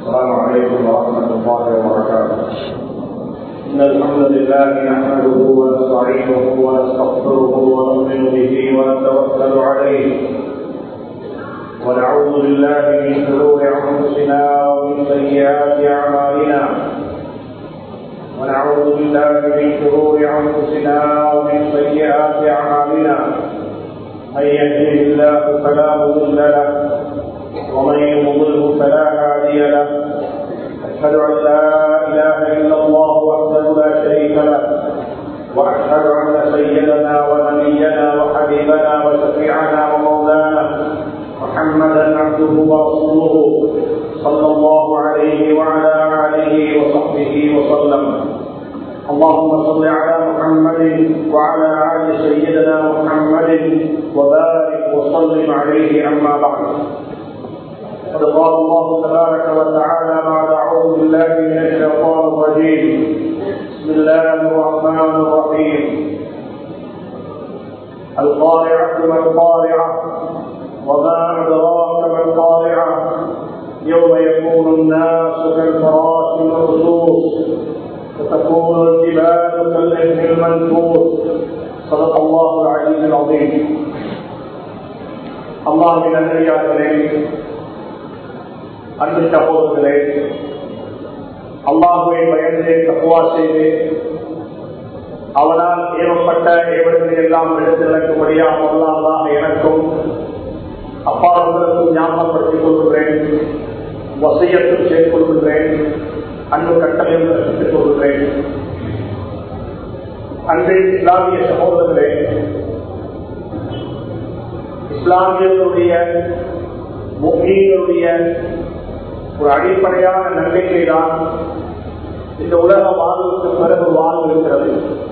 السلام عليكم ورحمة الله وبركاته إن الحمد لله نحمده ونستعينه ونستغفره ونؤمن به ونتوكل عليه ونعوذ بالله من شرور أنفسنا ومن سيئات أعمالنا ونعوذ بالله من شرور أنفسنا ومن سيئات أعمالنا من يهده الله فلا مضل له ومن يضلله فلا هادي له اشهد ان لا اله الا الله وحده لا شريك له واشهد ان سيدنا ونبينا وحبيبنا وشفيعنا ومولانا محمدا عبده ورسوله صلى الله عليه وعلى اله وصحبه وسلم اللهم صل على محمد وعلى ال سيدنا محمد وبارك وسلم عليه اما بعد قد قال الله تبارك وتعالى بعد اعوذ بالله من الشيطان الرجيم بسم الله الرحمن الرحيم القارعة ما القارعة وما أدراك ما القارعة يوم يكون الناس كالفراش المرصوص وتكون الجبال كالعهن المنفوس صدق الله العلي العظيم الله من الأيام அன்பு சகோதரர்களே அல்லாஹுவை பயந்து தப்புவா செய்து அவனால் ஏவப்பட்ட ஏவல்களை எல்லாம் எடுத்து இழக்கும்படியாக அல்லாஹ் எனக்கும் அப்பாவுக்கும் ஞாபகப்படுத்திக் கொள்கிறேன் வசியத்தும் செய்து கொள்கிறேன் அன்பு கட்டளையும் ரசித்துக் கொள்கிறேன் அன்பு இஸ்லாமிய சகோதரர்களே இஸ்லாமியர்களுடைய முகீங்களுடைய ஒரு அடிப்படையான நம்பிக்கை தான் இந்த உலக வாழ்வுக்கு பிறகு வாழ்வு இருக்கிறது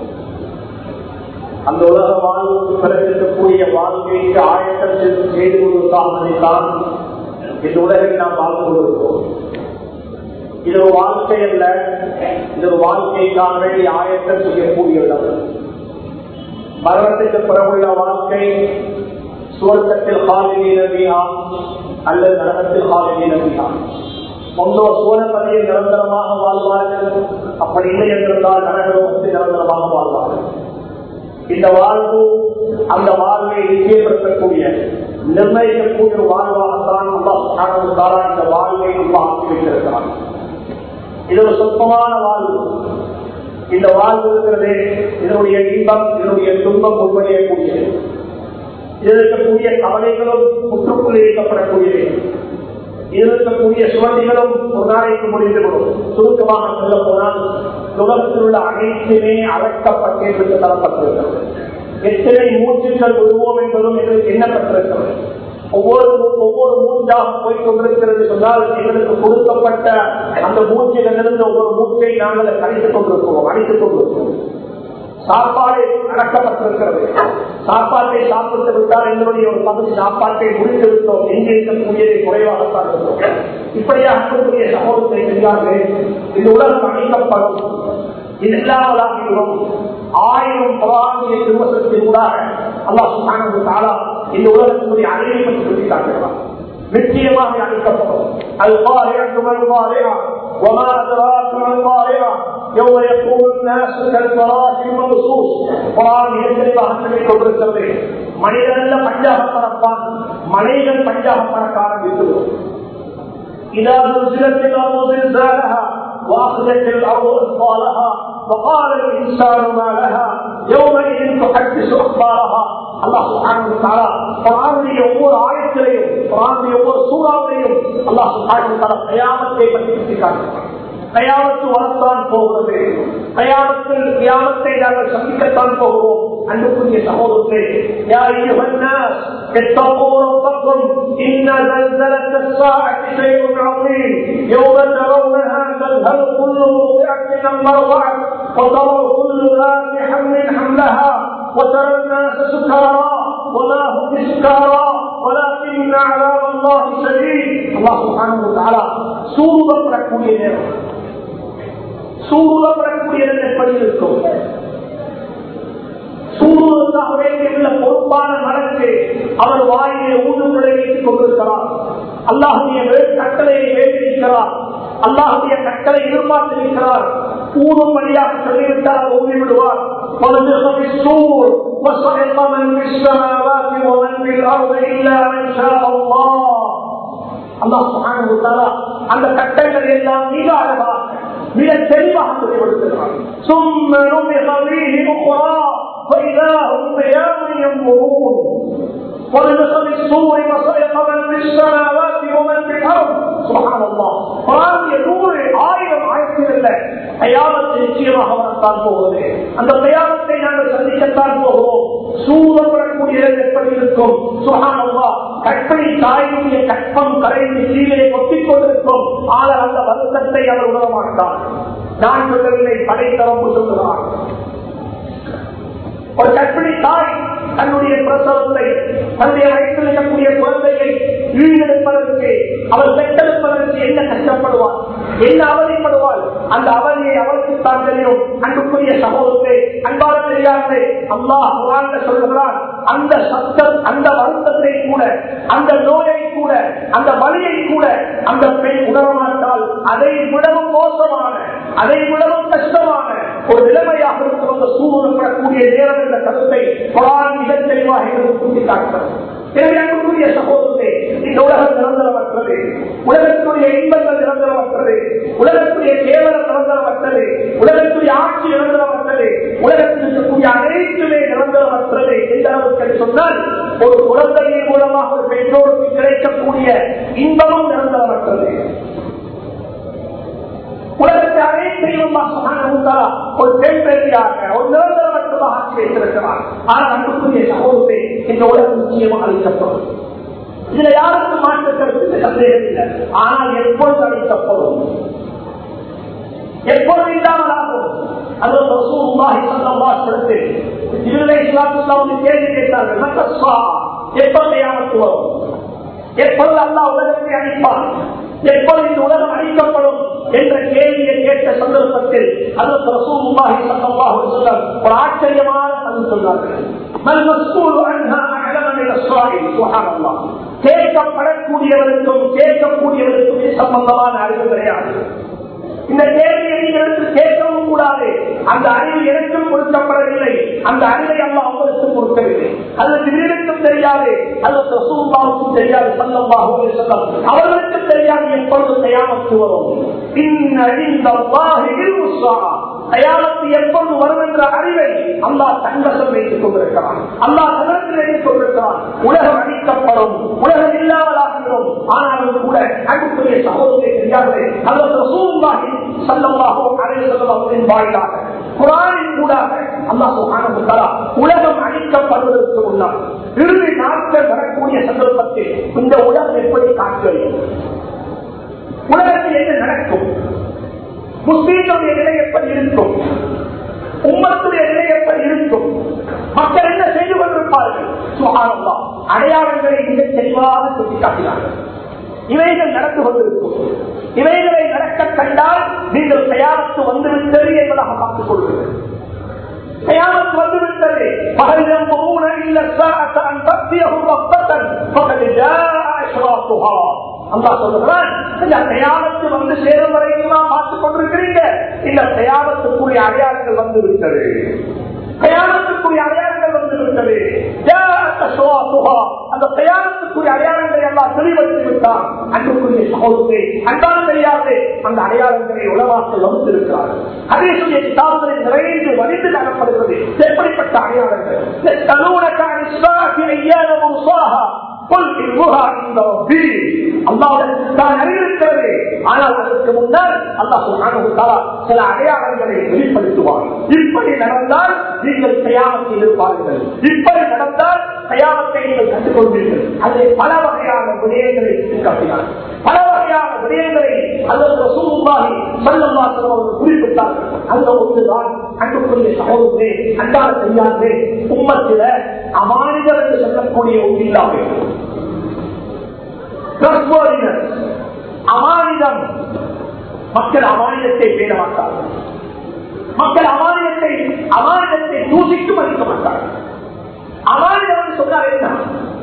அந்த உலக வாழ்வுக்கு பிறகு இருக்கக்கூடிய வாழ்க்கைக்கு ஆயத்தம் செய்து கொள்வதற்காகத்தான் இந்த உலகில் நாம் வாழ்ந்து கொண்டிருக்கிறோம் இது ஒரு வாழ்க்கை அல்ல இது ஒரு வாழ்க்கைக்காக வேண்டி ஆயத்தம் செய்யக்கூடிய இடம் மரணத்துக்கு பிறகுள்ள வாழ்க்கை சுவர்க்கத்தில் காலினி நபியா அல்லது நரகத்தில் காலினி நபியா ஒன்றோ சூழப்பதியில் நிரந்தரமாக வாழ்வார்கள் அப்படி இல்லை என்றிருந்தால் நரகலோகத்தில் நிரந்தரமாக வாழ்வார்கள் இந்த வாழ்வு அந்த வாழ்வை நிச்சயப்படுத்தக்கூடிய நிர்ணயிக்கக்கூடிய ஒரு வாழ்வாகத்தான் அல்லாஹ் இந்த வாழ்வை நம்ம ஆக்கி வைத்திருக்கிறார் இது ஒரு சொற்பமான வாழ்வு இந்த வாழ்வு இருக்கிறதே இதனுடைய இன்பம் இதனுடைய துன்பம் உண்மையக்கூடியது இதில் இருக்கக்கூடிய கவலைகளும் முற்றுக்குள் இருக்கப்படக்கூடியது இருக்கக்கூடிய சுவண்டிகளும் ஒரு நாளைக்கு முடிந்துவிடும் சுருக்கமாக சொல்ல போனால் உலகத்தில் உள்ள அனைத்துமே அழைக்கப்பட்டு என்று தரப்பட்டிருக்கிறது எத்தனை மூச்சுக்கள் விடுவோம் என்பதும் எங்களுக்கு எண்ணப்பட்டிருக்கிறது ஒவ்வொரு ஒவ்வொரு மூச்சாக போய் கொண்டிருக்கிறது சொன்னால் எங்களுக்கு கொடுக்கப்பட்ட அந்த மூச்சிலிருந்து ஒவ்வொரு மூச்சை நாங்கள் கணித்துக் கொண்டிருக்கிறோம் அடித்துக் கொண்டிருக்கிறோம் சாப்பாடு அடக்கப்பட்டிருக்கிறது சாப்பாட்டை சாப்பிட்டு விட்டால் எங்களுடைய ஒரு பகுதி சாப்பாட்டை முடித்து விட்டோம் எங்கே இருக்கக்கூடியதை குறைவாகத்தான் இருக்கிறோம் இப்படியாக இருக்கக்கூடிய சமூகத்தை செய்யார்கள் இந்த உலகம் அணிக்கப்படும் இது இல்லாமலாகிறோம் ஆயிரம் பலாங்கிய திருவசத்தின் கூட அல்லாஹ் தாலா இந்த உலகத்தினுடைய அறிவை பற்றி சொல்லி காட்டுகிறார் நிச்சயமாக அளிக்கப்படும் அது பாறையா وما أدراك ما القارعة يوم يقوم الناس كالفراش المبسوس قرآن ஏற்கனவே சொல்லிக் கொண்டிருக்கிறது மனிதன்ல பஞ்சாக பறப்பான் மனிதன் பஞ்சாக பறக்க ஆரம்பித்துள்ளோம் إذا زلزلت الأرض زلزالها وأخذت الأرض أثقالها وقال الإنسان ما لها يومئذ تحدث أخبارها அல்லாஹ் சுப்ஹானஹு தஆலா குர்ஆனுடைய ஒவ்வொரு ஆயத்திலையும் குர்ஆனுடைய ஒவ்வொரு சூறாவிலையும் அல்லாஹ் சுப்ஹானஹு தஆலா கயாமத்தை பற்றி சுட்டி காட்டுகிறார் கயாமத்து வரத்தான் போகிறது கயாமத்தில் கியாமத்தை நாங்கள் சந்திக்கத்தான் போகிறோம் அன்புக்குரிய சகோதரர்களே யா அய்யுஹன் நாஸ் اتقوا ربكم إن زلزلة الساعة شيء عظيم يوم ترونها تذهل كل مرضعة عما أرضعت وترى كل ذات حمل حملها وترى الناس سكارى وما هم بسكارى ولكن عذاب الله شديد الله سبحانه وتعالى சூடுபடக்கூடிய நேரம் சூடுபடக்கூடிய நேரம் எப்படி இருக்கும் சூடுவதற்காக வேண்டியுள்ள பொறுப்பான மனக்கு அவர் வாயிலே ஊடுகளை வைத்துக் கொண்டிருக்கிறார் அல்லாஹுடைய கட்டளையை வேண்டியிருக்கிறார் அல்லாஹுடைய கட்டளை எதிர்பார்த்திருக்கிறார் ஊரும் வழியாக சொல்லிவிட்டால் ஊறி விடுவார் ونفخ في الصور وصعق من في السماوات ومن في الارض الا من شاء الله அல்லாஹ் சுப்ஹானஹு வ தஆலா அந்த கட்டங்களை எல்லாம் மிக அழகாக மிக தெளிவாக தெளிவுபடுத்துகிறார் ثم نفخ فيه اخرى فاذا هم قيام ينظرون ونفخ في الصور وصعق من في السماوات ومن في الارض سبحان الله குரானிய நூறு ஆயிரம் ஆயிரத்தில் இல்ல தயாரத்து நிச்சயமாக வரத்தான் போகிறது அந்த தயாரத்தை நாங்கள் சந்திக்கத்தான் போகிறோம் சூழப்படக்கூடிய இடம் எப்படி இருக்கும் சுகானல்லா கற்பனை தாயினுடைய கற்பம் கரைந்து கீழே கொத்திக் கொண்டிருக்கும் ஆனால் அந்த வருத்தத்தை அவர் உணர மாட்டார் நான் சொல்லவில்லை படைத்தரப்பு சொல்லுகிறார் ஒரு கற்பிணி தாய் தன்னுடைய பிரசவத்தை தன்னுடைய வயிற்றில் இருக்கக்கூடிய குழந்தையை ஈடெடுப்பதற்கு அவள் பெற்றெடுப்பதற்கு என்ன கஷ்டப்படுவாள் என்ன அவதிப்படுவாள் அந்த அவதியை அவளுக்கு தான் தெரியும் அன்புக்குரிய சமூகத்தை அன்பாக தெரியாது அல்லாஹ் குரான்ல சொல்லுகிறான் அந்த சத்தம் அந்த வருத்தத்தை கூட அந்த நோயை கூட அந்த வலியை கூட அந்த பெண் உணரமாட்டால் அதை விடவும் மோசமான அதை விடவும் கஷ்டமான ஒரு நிலைமையாக இருக்கும் அந்த சூழப்படக்கூடிய நேரம் என்ற கருத்தை குரான் மிக தெளிவாக எங்களுக்கு சுட்டிக்காட்டுகிறது எனவே அன்புக்குரிய சகோதரத்தை இந்த உலகம் நிரந்தரமற்றது உலகத்துடைய இன்பங்கள் நிரந்தரமற்றது உலகத்துடைய கேவலம் நிரந்தரமற்றது உலகத்துடைய ஆட்சி நிரந்தரமற்றது உலகத்தில் இருக்கக்கூடிய அனைத்துமே நிரந்தரமற்றது எந்த அளவுக்கு சொன்னால் ஒரு குழந்தையின் மூலமாக ஒரு பெற்றோருக்கு கிடைக்கக்கூடிய இன்பமும் நிரந்தரமற்றது உலகத்தை அனைத்தையும் ஒரு பெண் பெரியாக ஒரு நிரந்தரமற்றமாக ஆட்சி வைத்திருக்கிறார் ஆனால் அன்புக்குரிய சகோதரத்தை இந்த உலகம் நிச்சயமாக அளிக்கப்படும் இதுல யாருக்கு மாற்று கருத்து சந்தேகம் இல்லை ஆனால் எப்பொழுது அளிக்கப்படும் எப்பொழுது இல்லாமல் ஆகும் அது ரசூலுல்லாஹி ஸல்லல்லாஹு அலைஹி வஸல்லம் ஜிப்ரீல் இஸ்லாத்துல்லாஹ் வந்து கேள்வி கேட்டார்கள் மத்தஸ்ஸா எப்பொழுது கியாமத் வரும் எப்பொழுது அல்லாஹ் உலகத்தை அழிப்பான் எப்பொழுது இந்த உலகம் அழிக்கப்படும் என்ற கேள்வியை கேட்ட சந்தர்ப்பத்தில் அதற்கு ரசூலுல்லாஹி ஸல்லல்லாஹு அலைஹி வஸல்லம் ஒரு ஆச்சரியமான பதில் சொன்னார்கள் மல் மஸ்ஊலு அன்ஹா அஅலம மின ஸாயில் சுப்ஹானல்லாஹ் கேட்கப்படக்கூடியவருக்கும் கேட்கக்கூடியவருக்கும் சம்பந்தமான அறிவு கிடையாது இந்த கேள்வியை எடுத்து கேட்கவும் கூடாது அந்த அறிவு எனக்கும் கொடுக்கப்படவில்லை அந்த அறிவை அல்ல அவங்களுக்கும் கொடுக்கவில்லை அது திடீருக்கும் தெரியாது அது ரசூல்லாவுக்கும் தெரியாது சல்லல்லாஹு சொல்லம் அவர்களுக்கும் தெரியாது எப்பொழுது தயாமத்து வரும் தயாமத்து எப்பொழுது வரும் என்ற அறிவை அல்லா தங்கசம் வைத்துக் கொண்டிருக்கிறான் அல்லா தகரத்தில் வைத்துக் கொண்டிருக்கிறான் உலகம் அழிக்கப்படும் உலகம் இல்லாமலாகிவிடும் ஆனாலும் கூட அன்புக்குரிய சகோதரத்தை தெரியாது அல்லது ரசூல்லாஹி சல்லல்லாஹு அலைஹி வஸல்லம் அவர்களின் வாயிலாக குரானின் கூடாக அல்லாஹ் சுப்ஹானஹு வ தஆலா உலகம் அழிக்கப்படுவதற்கு முன்னால் இறுதி நாட்கள் வரக்கூடிய சந்தர்ப்பத்தில் இந்த உலகம் எப்படி காட்சியளிக்கும் உலகத்தில் என்ன நடக்கும் முஸ்லீம்களுடைய நிலை எப்படி இருக்கும் உம்மத்துடைய நிலை எப்படி இருக்கும் மக்கள் என்ன செய்து கொண்டிருப்பார்கள் சுகானந்தா அடையாளங்களை மிக தெளிவாக சுட்டிக்காட்டினார்கள் இவைகள் நடந்து கொண்டிருக்கும் இவைகளை நடக்க கண்டால் நீங்கள் தயாரித்து வந்துவிட்டது என்பதாக பார்த்துக் கொள்வீர்கள் தயாரித்து வந்துவிட்டது பகலிடம் போன இல்ல சாத்தன் பக்தியகும் பக்தன் பக்கத்தில் அஷ்ராத்துஹா அல்லாஹ் சொல்லுகிறான் இந்த தயாரத்து வந்து சேரும் வரைக்கும் பார்த்துக் கொண்டிருக்கிறீங்க இந்த தயாரத்துக்குரிய அடையாளங்கள் வந்து விட்டது தயாரத்துக்குரிய அடையாளங்கள் வந்து விட்டது அந்த தயாரத்துக்குரிய அடையாளங்களை எல்லாம் தெளிவடுத்தி விட்டார் அன்புக்குரிய சகோதரத்தை அன்பான தெரியாது அந்த அடையாளங்களை உலவாக்கள் வகுத்திருக்கிறார்கள் அதே சொல்லிய கிதாபுகளை நிறைந்து வலிந்து காணப்படுகிறது எப்படிப்பட்ட அடையாளங்கள் ஆனால் அதற்கு முன்னர் அல்லாஹ் சில அடையாளங்களை வெளிப்படுத்துவார் இப்படி நடந்தால் நீங்கள் தயாமத்தை எதிர்பார்கள் இப்படி நடந்தால் தயாமத்தை நீங்கள் கற்றுக்கொள்வீர்கள் அதில் பல வகையான விடயங்களை காட்டினார் பல வகையான விடயங்களை அல்லது ரசூலுல்லாஹி ஸல்லல்லாஹு அலைஹி வஸல்லம் குறிப்பிட்டார்கள் அந்த ஒன்றுதான் அன்புக்குரிய சகோதரே அன்பான செய்யாதே உம்மத்தில அமானிதர் என்று சொல்லக்கூடிய ஒன்று இல்லாமல் அமானிதம் மக்கள் அமானிதத்தை பேண மாட்டார்கள் மக்கள் அமானிதத்தை அமானிதத்தை தூசிக்கும் அளிக்க மாட்டார்கள் அமானிதம் என்று சொன்னால் என்ன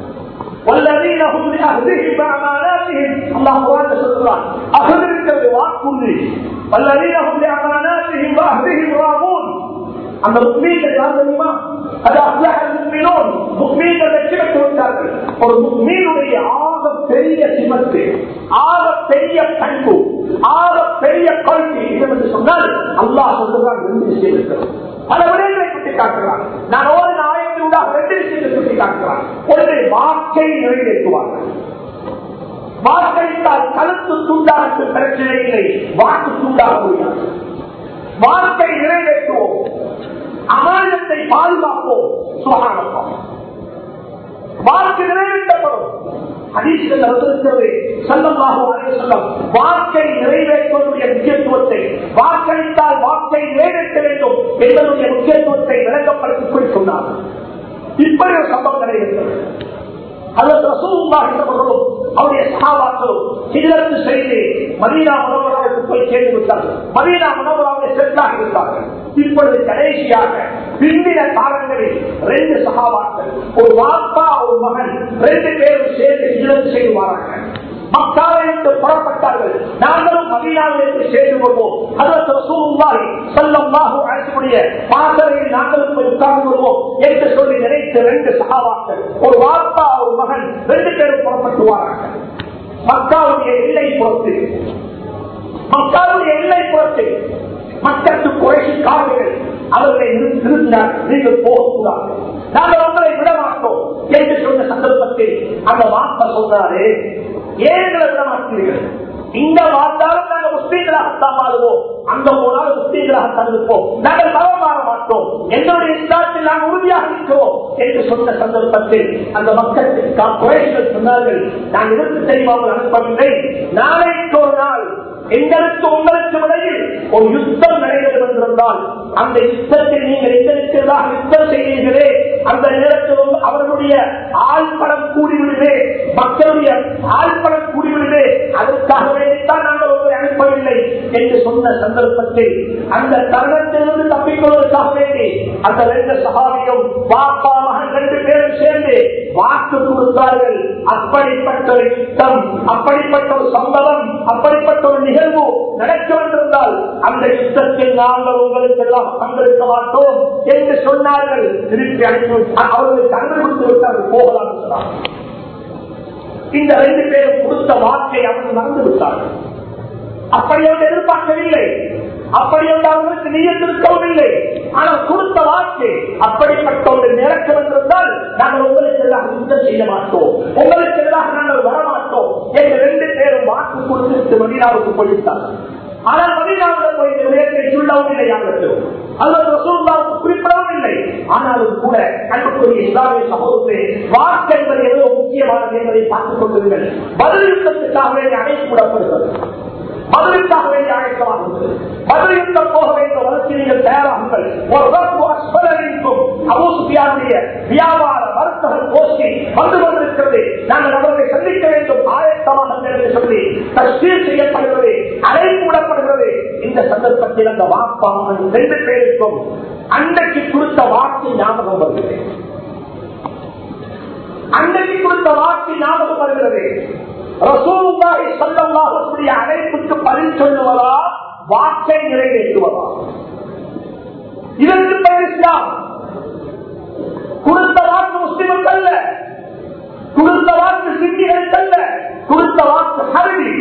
والذين هم لأهلهم وأماناتهم الله قرآن சொல்றான் அகல் இருக்கிறது வாக்குறுதி வல்லவீனஹும் லிஅமானாத்திஹிம் வஅஹ்திஹிம் ராமூன் அந்த முக்மீன்கள் யார் தெரியுமா அது அல்லாஹ் முக்மீனோன் முக்மீன்கள் வெற்றி பெற்று விட்டார்கள் ஒரு முக்மீனுடைய ஆக பெரிய சிமத்து ஆக பெரிய பண்பு ஆக பெரிய குவாலிட்டி என்று சொன்னால் அல்லாஹ் சொல்லுகிறான் ரெண்டு விஷயம் இருக்கிறது பல விடயங்களை சுட்டி காட்டுகிறான் நான் ஒரு நாயத்தின் உண்டாக ரெண்டு விஷயத்தை சுட்டி காட்டுகிறான் ஒன்று வாக்கை நிறைவேற்றுவார்கள் வாக்களித்தால் கழுத்து துண்டாக பிரச்சனை இல்லை வாக்கு துண்டாக முடியாது வாக்கை நிறைவேற்றுவோம் அமானத்தை பாதுகாப்போம் சுகானப்போம் வாக்கு நிறைவேற்றப்படும் ஹதீஸ்கள் இருக்கிறது செல்லமாக சொல்லம் வாக்கை நிறைவேற்றுவதுடைய முக்கியத்துவத்தை வாக்களித்தால் வாக்கை நிறைவேற்ற வேண்டும் என்பதுடைய முக்கியத்துவத்தை விளக்கப்படுத்திக் சொன்னார் இப்படி ஒரு சம்பவம் நடைபெற்றது அதற்கு ரசூல்லா என்றவர்களும் அவருடைய சகாபாக்களும் ஹிஜரத்து செய்து மதீனா மனோகராவுக்கு போய் சேர்ந்து விட்டார்கள் மதீனா மனோகராவை சென்றாகி விட்டார்கள் இப்பொழுது கடைசியாக பிந்தின காலங்களில் ரெண்டு சகாபாக்கள் ஒரு வாப்பா ஒரு மகன் ரெண்டு பேரும் சேர்ந்து ஹிஜரத்து செய்து வராங்க மக்காவை விட்டு புறப்பட்டார்கள் நாங்களும் மதீனாவிலிருந்து சேர்ந்து கொள்வோம் அதற்கு ரசூலுல்லாஹி ஸல்லல்லாஹு அலைஹி வஸல்லம் பாசறையில் நாங்களும் போய் உட்கார்ந்து கொள்வோம் என்று சொல்லி நினைத்த ரெண்டு சகாபாக்கள் ஒரு வாப்பா ஒரு மகன் ரெண்டு பேரும் புறப்பட்டு வராங்க மக்காவுடைய எல்லை புறத்து மக்காவுடைய எல்லை புறத்து மக்களுக்கு குறைசி காவல்கள் அவர்களை நிறுத்தினார் நீங்கள் போகக்கூடாது நாங்கள் உங்களை விட மாட்டோம் என்று சொன்ன சந்தர்ப்பத்தில் அந்த வார்த்தை சொன்னாரு ஏன் எங்களை விட மாட்டீர்கள் இங்க வாழ்ந்தாலும் நாங்கள் முஸ்லீம்களாகத்தான் வாழுவோம் அங்க போனாலும் முஸ்லீம்களாகத்தான் இருப்போம் நாங்கள் மரம் மாற மாட்டோம் எங்களுடைய இஸ்லாத்தில் நாங்கள் உறுதியாக இருக்கிறோம் என்று சொன்ன சந்தர்ப்பத்தில் அந்த மக்களுக்கு குறைகள் சொன்னார்கள் நான் எதற்கு தெரியாமல் அனுப்பவில்லை நாளைக்கு ஒரு நாள் எங்களுக்கு உங்களுக்கு இடையில் ஒரு யுத்தம் நடைபெறும் என்றிருந்தால் அந்த யுத்தத்தில் நீங்கள் எங்களுக்கு எதிராக யுத்தம் செய்தீர்களே அந்த நேரத்தில் அவர்களுடைய ஆழ்படம் கூடிவிடுவே மக்களுடைய ஆழ்படம் கூடிவிடுவே அதற்காக வேண்டித்தான் நாங்கள் உங்களை அனுப்பவில்லை என்று சொன்ன சந்தர்ப்பத்தில் அந்த தருணத்திலிருந்து தப்பிக்கொள்வதற்காக வேண்டி அந்த ரெண்டு சகாவியும் பாப்பா மகன் ரெண்டு பேரும் சேர்ந்து வாக்கு கொடுத்தார்கள் அப்படிப்பட்ட ஒரு யுத்தம் அப்படிப்பட்ட ஒரு சம்பவம் அப்படிப்பட்ட ஒரு நிகழ்வு நடக்க வந்திருந்தால் அந்த யுத்தத்தில் நாங்கள் உங்களுக்கு எல்லாம் பங்கெடுக்க மாட்டோம் என்று சொன்னார்கள் திருப்பி அனுப்பி அவர்களுக்கு அனுமதி விட்டார்கள் போகலாம் சொன்னார் இந்த ரெண்டு பேரும் கொடுத்த வாக்கை அவர்கள் மறந்து விட்டார்கள் அப்படி ஒன்று எதிர்பார்க்கவில்லை அப்படி ஒன்று அவர்களுக்கு நீயத்திருக்கவும் இல்லை ஆனால் கொடுத்த வாக்கு அப்படிப்பட்ட ஒன்று நிறக்க வந்திருந்தால் நாங்கள் உங்களுக்கு எல்லாம் யுத்தம் செய்ய மாட்டோம் உங்களுக்கு எதிராக நாங்கள் வரமாட்டோம் என்று ரெண்டு பேரும் வாக்கு கொடுத்து மதினாவுக்கு போய்விட்டார்கள் ஆனால் மதினாவில் போய் இந்த விடயத்தை சொல்லவும் இல்லை யாருக்கு அல்லது ரசூல்லாவுக்கு குறிப்பிடவும் இல்லை ஆனாலும் கூட அன்புக்குரிய இஸ்லாமிய சமூகத்தை வாக்கு என்பது ஏதோ முக்கியமானது என்பதை பார்த்துக் கொண்டிருங்கள் பதில் யுத்தத்துக்காக வேண்டிய அழைப்பு விடப்படுகிறது பதிலுக்காக வேண்டிய அழைக்கமாகிறது பதில் யுத்தம் போக வேண்டும் அதற்கு நீங்கள் தயாராகுங்கள் ஒரு ரப்பு அஸ்பலரிக்கும் அபூசுபியாருடைய வியாபார வர்த்தக கோஷ்டி வந்து கொண்டிருக்கிறது நாங்கள் அவர்களை சந்திக்க வேண்டும் ஆயத்தமாக என்று சொல்லி தஸ்தீர் செய்யப்படுகிறது அழைப்பு விடப்படுகிறது இந்த சந்தர்ப்பத்தில் அந்த வாப்பாமன் ரெண்டு பேருக்கும் அன்றைக்கு கொடுத்த வாக்கு ஞாபகம் வருகிறது அன்றைக்கு கொடுத்த வாக்கு ஞாபகம் வருகிறது ரசூலுல்லாஹி ஸல்லல்லாஹு அலைஹி அழைப்புக்கு பதில் சொல்லுவதா வாக்கை நிறைவேற்றுவதா இதற்கு பெயர் இஸ்லாம் கொடுத்த வாக்கு முஸ்லிம்கள் அல்ல கொடுத்த வாக்கு சிந்திகள் அல்ல கொடுத்த வாக்கு ஹரவி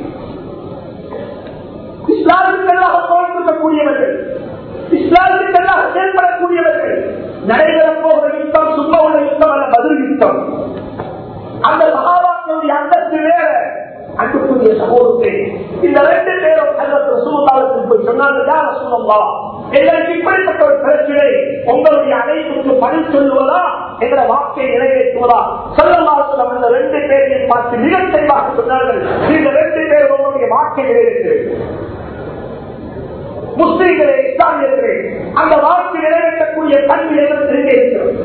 இஸ்லாத்துக்கெல்லாம் தோல்விக்கக்கூடியவர்கள் இஸ்லாத்துக்கெல்லாம் செயல்படக்கூடியவர்கள் நடைபெறப் போகிற யுத்தம் சும்மா உள்ள யுத்தம் அல்ல பதில் யுத்தம் அந்த மகாபாரதனுடைய அந்தஸ்து வேற அன்புக்குரிய சகோதரத்தை இந்த ரெண்டு பேரும் அல்லது சூழ்நாளத்தில் போய் சொன்னாங்க யார சொல்லா எங்களுக்கு இப்படிப்பட்ட ஒரு பிரச்சனை உங்களுடைய அழைப்புக்கு பதில் சொல்லுவதா என்ற வாக்கை நிறைவேற்றுவதா சொல்லலாம் அந்த ரெண்டு பேரையும் பார்த்து மிக தெளிவாக சொன்னார்கள் இந்த ரெண்டு பேரும் உங்களுடைய வாக்கை நிறைவேற்றுவீர்கள் முஸ்லீம்களே இஸ்லாமியர்களே அந்த வாக்கு நிறைவேற்றக்கூடிய தன்மை எங்களுக்கு எங்கே இருக்கிறது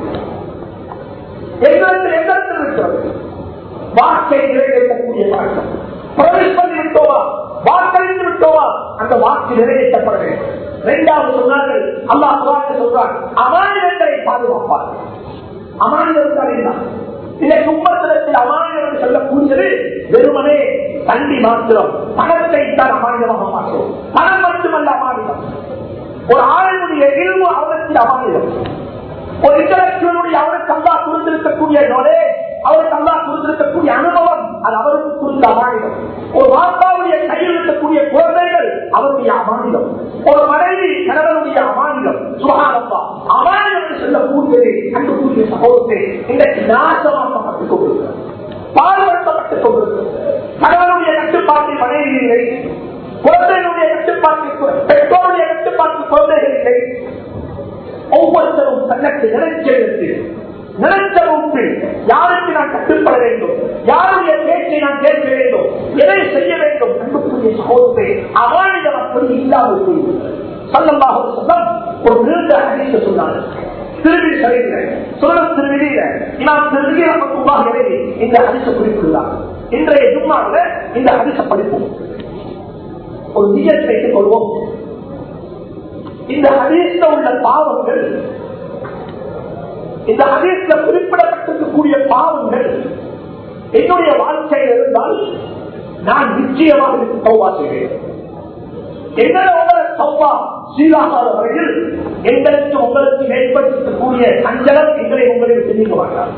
எங்களுக்கு எங்களுக்கு இருக்கிறது வாக்கை நிறைவேற்றக்கூடிய பழக்கம் பிரவேஷ் பண்ணி விட்டோமா வாக்களித்து விட்டோமா அந்த வாக்கு நிறைவேற்றப்பட வேண்டும் இரண்டாவது சொன்னார்கள் அல்லாஹ் குரான் சொல்றான் அமானிதங்களை பாதுகாப்பார் அமானிதம் தான் என்ன இன்னைக்கு உம்மத்திடத்தில் அமானிதம் சொல்லக்கூடியது வெறுமனே தண்டி மாத்திரம் பணத்தை தான் அமானிதம் ஒரு ஆளுடைய இல்மு அவருக்கு அமானியம் ஒரு இன்டலக்சுவலுடைய அவருக்கு அல்லா குறித்திருக்கக்கூடிய நாலேஜ் அவருக்கு அல்லா குறித்திருக்கக்கூடிய அனுபவம் அது அவருக்கு குறித்த அமானியம் ஒரு வாப்பாவுடைய கையில் இருக்கக்கூடிய குழந்தைகள் அவருடைய அமானியம் ஒரு மனைவி கணவனுடைய அமானியம் சுகானப்பா அமானியம் என்று சொல்லக்கூடியது அன்புக்குரிய சகோதரத்தை இன்றைக்கு நாசமாக்கப்பட்டுக் கொண்டிருக்கிறது பாதுகாக்கப்பட்டுக் கொண்டிருக்கிறது கணவனுடைய கட்டுப்பாட்டில் மனைவி இல்லை குழந்தைகளுடைய கட்டுப்பாட்டில் பெற்றோருடைய கட்டுப்பாட்டில் குழந்தைகள் இல்லை ஒவ்வொருத்தரும் தனக்கு நினைச்செடுத்து நினைத்த ஒன்று யாருக்கு நான் கட்டுப்பட வேண்டும் யாருடைய பேச்சை நான் கேட்க வேண்டும் எதை செய்ய வேண்டும் அன்புக்குரிய சகோதரத்தை அவானிடம் அப்படி இல்லாமல் போய்விட்டது சொல்லமாக சொல்லம் ஒரு நீண்ட அடிக்க சொன்னார் திருவி சரியில்லை சுரண திருவிழியில இமாம் திருவிழி நமக்குள்ளாக எழுதி இந்த ஹரிச குறிப்பிடுகிறார் இன்றைய ஜும்மாவில் இந்த ஹரிச படிப்போம் ஒரு நீயத்தை வைத்துக் கொள்வோம் இந்த ஹதீஸ்ல உள்ள பாவங்கள் இந்த ஹதீஸ்ல குறிப்பிடப்பட்டிருக்கக்கூடிய பாவங்கள் என்னுடைய வாழ்க்கையில் இருந்தால் நான் நிச்சயமாக இதுக்கு தௌபா செய்வேன் எங்களை உங்களை தௌபா சீராகாத வரையில் எங்களுக்கு உங்களுக்கு ஏற்படுத்தக்கூடிய அஞ்சலம் எங்களை உங்களுக்கு தெரிவிக்க மாட்டார்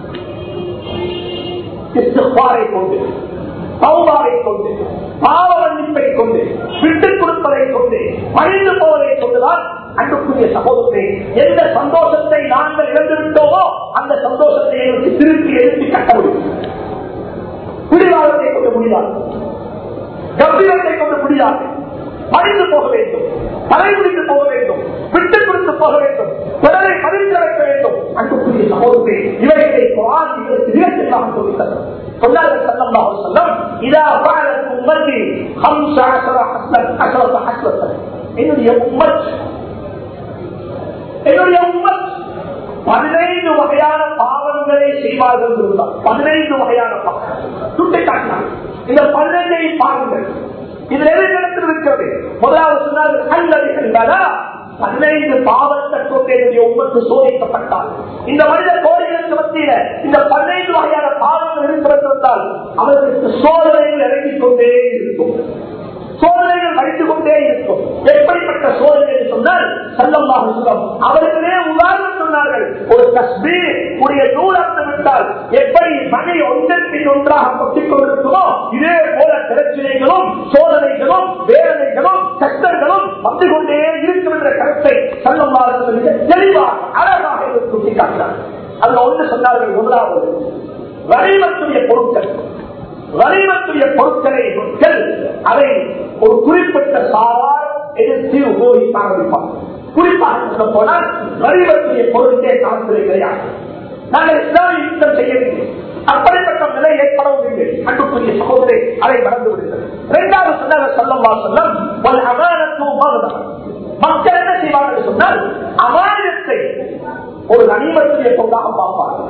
இஸ்திக்பாரை கொண்டு சௌபாவை கொண்டு பாவ மன்னிப்பை கொண்டு விட்டுக் கொடுப்பதை கொண்டு மறைந்து போவதை கொண்டுதான் அன்புக்குரிய சகோதரத்தை எந்த சந்தோஷத்தை நாங்கள் இழந்து விட்டோமோ அந்த சந்தோஷத்தை எங்களுக்கு திருப்பி எழுப்பி கட்ட முடியும் பிடிவாதத்தை கொண்டு முடியாது கம்பீரத்தை கொண்டு முடியாது மறைந்து போக வேண்டும் தலைமுடித்து போக வேண்டும் விட்டுக் கொடுத்து போக வேண்டும் பிறரை பதிந்து வைக்க வேண்டும் அன்புக்குரிய சகோதரத்தை இவைகளை குரான் இதற்கு நிகழ்ச்சியாக சொல்லித்தது சொன்னார்கள் சல்லல்லாஹு அலைஹி வஸல்லம் இதா ஃபஅலத் உம்மத்தி 15 ஹஸ்லத் 10 ஹஸ்லத் என்னுடைய உம்மத் என்னுடைய உம்மத் பதினைந்து வகையான பாவங்களை செய்வார்கள் இருந்தார் பதினைந்து வகையான பாவங்கள் சுட்டி காட்டினார் இந்த பதினைந்தை பாருங்கள் இதுல எது இடத்தில் இருக்கிறது முதலாவது சொன்னார்கள் கல்லறிகின்றதா பதினைந்து பாவத்தை கொண்டு என்னுடைய உமக்கு சோதிக்கப்பட்டால் இந்த மனித கோடிகளுக்கு மத்தியில இந்த பதினைந்து வகையான பாவங்கள் இருக்கிறதால் அவர்களுக்கு சோதனைகள் இறங்கிக் கொண்டே இருக்கும் சோதனைகள் படித்துக் கொண்டே இருக்கும் எப்படிப்பட்ட சோதனை என்று சொன்னால் சல்லம்மாக சொல்லம் அவர்களே உதாரணம் சொன்னார்கள் ஒரு கஸ்மீர் உடைய தூரத்தை விட்டால் எப்படி மழை ஒன்றன் பின் ஒன்றாக கொட்டிக் கொண்டிருக்குமோ இதே போல பிரச்சனைகளும் சோதனைகளும் வேதனைகளும் கஷ்டங்களும் வந்து கொண்டே இருக்கும் என்ற கருத்தை சல்லம்மாக மிக தெளிவாக அழகாக சுட்டிக்காட்டினார் அதுல ஒன்று சொன்னார்கள் முதலாவது வரிமத்துடைய பொருட்கள் வரிமத்துடைய பொருட்களை மக்கள் அதை ஒரு குறிப்பிட்ட சாரார் எதிர்த்து உபயோகிக்க ஆரம்பிப்பார் குறிப்பாக சொல்ல போனால் வரிமத்துடைய பொருட்களே காலத்திலே கிடையாது நாங்கள் இஸ்லாமிய யுத்தம் செய்யவில்லை அப்படிப்பட்ட நிலை ஏற்படவும் இல்லை அன்புக்குரிய சகோதரை அதை மறந்து விடுகிறது இரண்டாவது சொன்னாங்க சொல்லம்மா சொல்லம் ஒரு அமானத்துவம் மக்கள் என்ன செய்வார்கள் சொன்னால் அமானத்தை ஒரு கனிமத்துடைய பொருளாக பார்ப்பார்கள்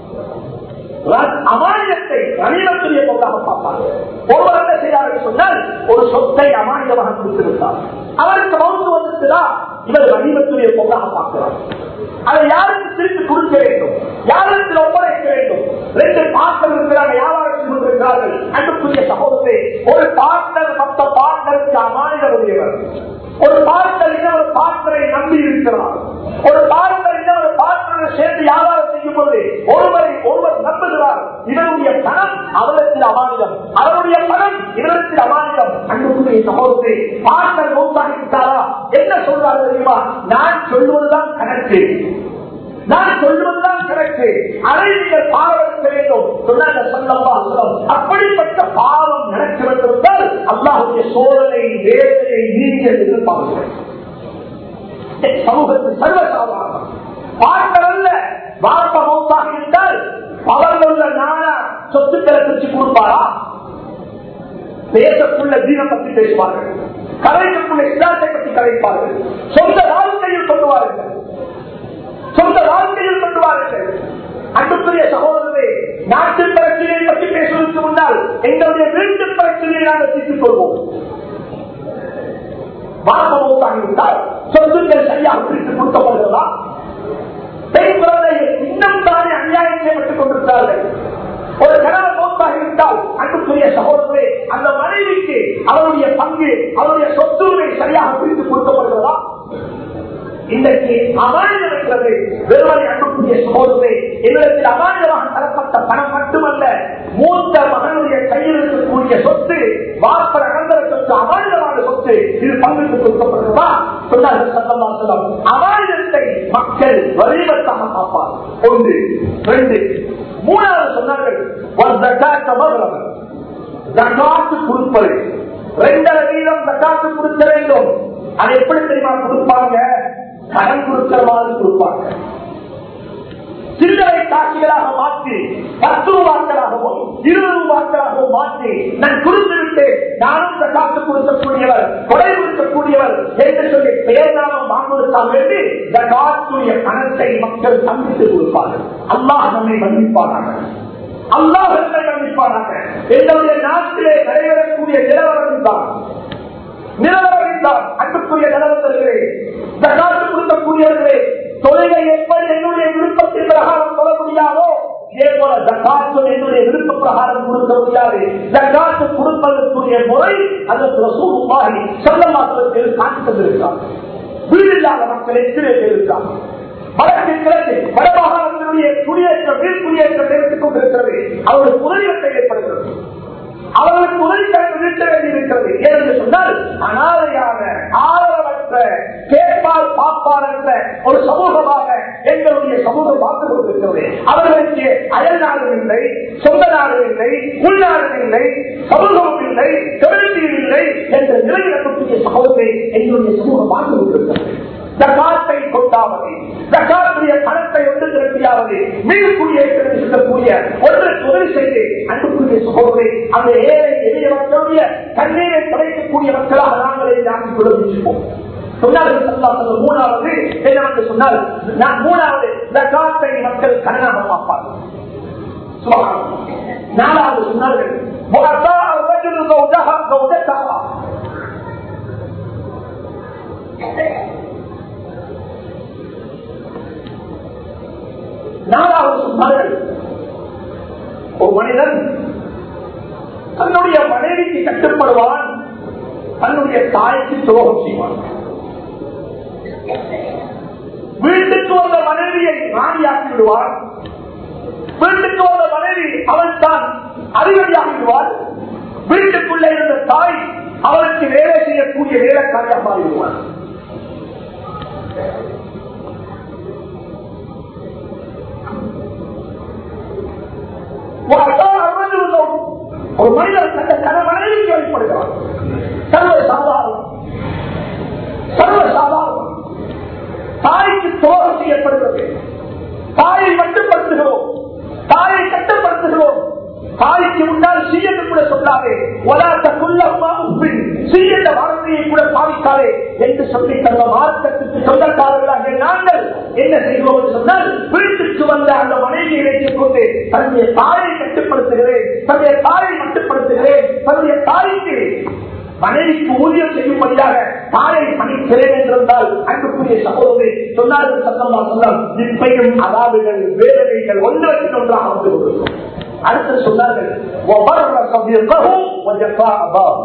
அமானியத்தை கனிமத்துடைய பொருளாக பார்ப்பார் ஒருவர் என்ன செய்தார் சொன்னால் ஒரு சொத்தை அமானியமாக கொடுத்திருந்தார் அவருக்கு மவுத்து வந்துச்சுதா இவர் கனிமத்துடைய பொருளாக பார்க்கிறார் அதை யாருக்கு திருப்பி கொடுக்க வேண்டும் யாருக்கு ஒப்படைக்க வேண்டும் ரெண்டு பார்ட்னர் இருக்கிறாங்க வியாபாரம் கொண்டிருக்கிறார்கள் அன்புக்குரிய சகோதரத்தை ஒரு பார்ட்னர் மற்ற பார்ட்னருக்கு அமானித உரியவர் ஒரு பார்ட்னர் இன்னொரு பார்ட்னரை நம்பி இருக்கிறார் ஒரு பார்ட்னர் இன்னொரு பார்ட்னரை சேர்ந்து வியாபாரம் செய்யும் போது ஒருவரை ஒருவர் நம்புகிறார் இவருடைய பணம் அவரிடத்தில் அமானிதம் அவருடைய பணம் இவரிடத்தில் அமானிதம் அன்புக்குரிய சகோதரத்தை பார்ட்னர் மௌத்தாகிவிட்டாரா என்ன சொல்றாரு தெரியுமா நான் சொல்வதுதான் கணக்கு நான் சொல்வதுதான் கணக்கு அதை நீங்கள் பாவம் வேண்டும் சொன்னாங்க சொல்லம்மா சொல்லம் அப்படிப்பட்ட பாவம் நடக்க வேண்டுமென்றால் அல்லாஹுடைய சோதனை வேதனை நீங்கள் எதிர்பார்க்கிறேன் சமூகத்தில் சர்வசாதாரணம் பார்க்கல் அல்ல வார்த்த மௌத்தாக இருந்தால் அவர்களுள்ள நானா சொத்துக்களை பிரிச்சு கொடுப்பாரா பேசக்குள்ள தீனம் பற்றி பேசுவார்கள் கலைக்குள்ள இஸ்லாத்தை பற்றி கலைப்பார்கள் சொந்த வாழ்க்கையில் கொண்டு வாருங்கள் சொந்த வாழ்க்கையில் கொண்டு வாருங்கள் அன்புக்குரிய சகோதரரே நாட்டு பிரச்சனையை பற்றி பேசுவதற்கு முன்னால் எங்களுடைய வீட்டு பிரச்சனையை நாங்கள் தீர்த்துக் கொள்வோம் வார்த்தமௌத்தாகிவிட்டால் சொத்துக்கள் சரியாக பிரித்து கொடுக்கப்படுகிறதா பெண் குழந்தைகள் இன்னும் தானே அநியாயம் செய்யப்பட்டுக் கொண்டிருக்கிறார்கள் ஒரு கணவன் மௌத்தாகிவிட்டால் அன்புக்குரிய சகோதரரே அந்த மனைவிக்கு அவருடைய பங்கு அவருடைய சொத்துரிமை சரியாக பிரித்து கொடுக்கப்படுகிறதா இன்றைக்கு அமானியம் இருக்கிறது வெறுமனை அன்புக்குரிய சகோதரே எங்களுக்கு அமானியமாக தரப்பட்ட பணம் மட்டுமல்ல மூத்த மகனுடைய கையில் இருக்கக்கூடிய சொத்து வாப்பர் அகந்தர சொத்து அமானியமான சொத்து இது பங்குக்கு கொடுக்கப்படுகிறதா சொன்னார்கள் சத்தமா சொல்லம் அமானியத்தை மக்கள் வலிமத்தாக பார்ப்பார் ஒன்று ரெண்டு மூணாவது சொன்னார்கள் ஒரு ஜக்காத்த மகரவன் ஜக்காத்து கொடுப்பது ரெண்டரை வீதம் ஜக்காத்து கொடுக்க வேண்டும் அது எப்படி தெரியுமா கொடுப்பாங்க கடன் கொடுக்கிற மாதிரி கொடுப்பாங்க சில்லறை காட்சிகளாக மாற்றி பத்து ரூபாக்களாகவும் இருபது ரூபாக்களாகவும் மாற்றி நான் கொடுத்து விட்டேன் நானும் இந்த காத்து கொடுக்கக்கூடியவர் கொடை கொடுக்கக்கூடியவர் என்று சொல்லி பெயர் நாமம் வாங்குவதற்காக வேண்டி இந்த காத்துடைய பணத்தை மக்கள் சந்தித்து கொடுப்பார்கள் அல்லாஹ் நம்மை மன்னிப்பார்கள் அல்லாஹ் நம்மை மன்னிப்பார்கள் என்னுடைய நாட்டிலே நடைபெறக்கூடிய நிலவரம் தான் நிலவரம் தான் அன்புக்குரிய நிலவரங்களே இந்த காத்து கொடுக்கக்கூடியவர்களே தொழிலை எப்படி என்னுடைய விருப்பத்தின் பிரகாரம் சொல்ல முடியாதோ இதே போல ஜக்காத்து என்னுடைய விருப்ப பிரகாரம் கொடுக்க முடியாது ஜக்காத்து கொடுப்பதற்குரிய முறை அதற்கு ரசூலுல்லாஹி ஸல்லல்லாஹு அலைஹி வஸல்லம் காட்டி தந்திருக்கிறார் வீடு இல்லாத மக்கள் எத்தனை பேர் இருக்காங்க வடக்கு கிழக்கு வடமாகாணத்தினுடைய குடியேற்றம் வீண் குடியேற்றம் எடுத்துக் கொண்டிருக்கிறது அவருடைய முதலீட்டை ஏற்படுகிறது அவர்களுக்கு உதவிக்கடன் நீட்ட வேண்டியிருக்கிறது ஏனென்று சொன்னால் அனாதையான ஆதரவற்ற கேட்பால் பாப்பாளற்ற ஒரு சமூகமாக எங்களுடைய சமூகம் பார்த்து கொண்டிருக்கிறது அவர்களுக்கு அயல் நாடும் இல்லை சொந்த நாடும் இல்லை உள்நாடும் இல்லை சமூகமும் இல்லை கம்யூனிட்டியும் இல்லை என்ற நிலையில் இருக்கக்கூடிய சமூகத்தை எங்களுடைய சமூகம் பார்த்து கொண்டிருக்கிறது ஜகாத்தை கொண்டாவது ஜகாத்துடைய பணத்தை ஒன்று திரட்டியாவது மீது குடியேற்றது சொல்லக்கூடிய ஒன்று உதவி செய்து அன்புக்குரிய சகோதரி அந்த ஏழை எளிய மக்களுடைய கண்ணீரை படைக்கக்கூடிய மக்களாக நாங்களே நாங்கள் குழம்பிச்சுப்போம் சொன்னார்கள் சல்லாசல் மூணாவது என்னவென்று சொன்னால் நான் மூணாவது ஜகாத்தை மக்கள் கண்ணாக பார்ப்பார்கள் சுபஹானல்லாஹ். நாலாவது சொன்னார்கள் முகத்தா ரஜுலு கௌஜஹா கௌஜத்தஹா. நாலாவது சொன்னார்கள் ஒரு மனிதன் தன்னுடைய மனைவிக்கு கட்டுப்படுவான் தன்னுடைய தாய்க்கு துரோகம் செய்வான் வீட்டுக்கு வந்த மனைவியை ராணியாக்கி விடுவார் வீட்டுக்கு வந்த மனைவி அவள் தான் அறிவழியாகி விடுவார் வீட்டுக்குள்ளே இருந்த தாய் அவளுக்கு வேலை செய்யக்கூடிய வேலைக்காரியாக மாறிவிடுவார் ஒரு மனிதர் தந்த கணவனைக்கு வழிபடுகிறார் சர்வ சாதாரணம் சர்வ சாதாரணம் தாய்க்கு துரோகம் செய்யப்படுகிறது தாயை மட்டுப்படுத்துகிறோம் தாயை கட்டுப்படுத்துகிறோம் தாய்க்கு முன்னால் சீ என்று கூட சொல்லாதே ஒலாத்த குல்லம்மா உப்பின் சீ என்ற வார்த்தையை கூட பாவிக்காதே என்று சொல்லி தந்த மார்க்கத்துக்கு சொந்தக்காரர்களாக நாங்கள் என்ன செய்வோம் என்று சொன்னால் வீட்டுக்கு வந்த அந்த மனைவியை வைத்துக் கொண்டு தன்னுடைய தாயை கட்டுப்படுத்துகிறேன் தன்னுடைய தாயை மட்டுப்படுத்துகிறேன் தன்னுடைய தாய்க்கு மனைவிக்கு ஊதியம் செய்யும்படியாக தாயை பணிக்கிறேன் என்றிருந்தால் அன்புக்குரிய சகோதரி சொன்னார்கள் சத்தமா சொல்லம் இப்பையும் அதாவுகள் வேதனைகள் ஒன்றற்கு ஒன்றாக வந்து கொண்டிருக்கும் அடுத்து சொன்னார்கள் "வபர்ர சதீகஹு வஜஃபா அபாஹு."